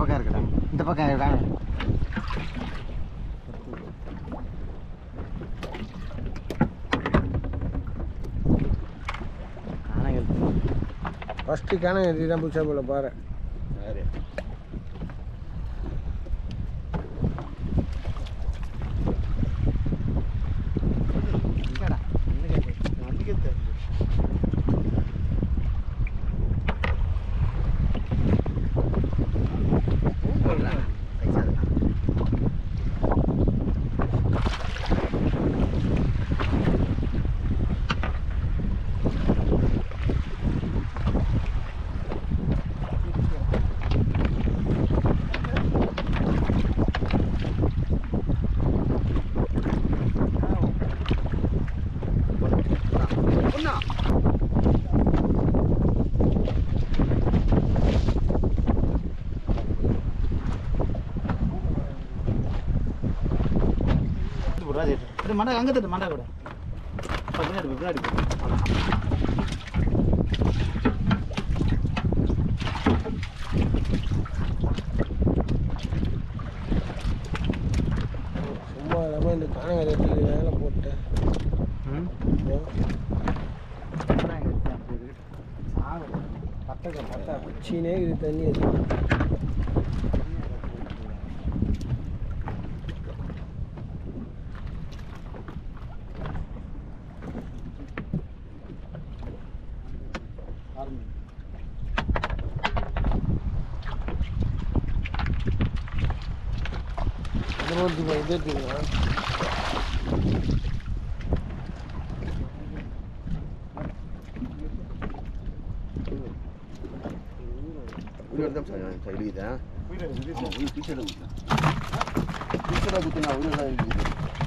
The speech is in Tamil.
பக்கம் இருக்கடா இந்த பக்கம் இருக்கா காணங்கள் ஃபஸ்ட்டு கேன ஏற்றி தான் பிடிச்சா போல பாரு எங்கடா வண்டிக்கு தெரியல இது மண்டை அங்கே தட்டு மண்டை கூட பின்னாடி போ, பின்னாடி போ. சும்மா இல்லாமல் இந்த கேன ஏற்றி வேலை போட்டேன் ம் அப்புறம் எங்க இருக்கு? அப்படி இருக்கு. சாவு. பட்டக்க பட்டா. சீனே இது தண்ணி அது பாருங்க. இருபத்தி மூணு இது எடுத்துங்களா உயிர் எடுக்கு, உயிர் எடுக்கு. குத்துனா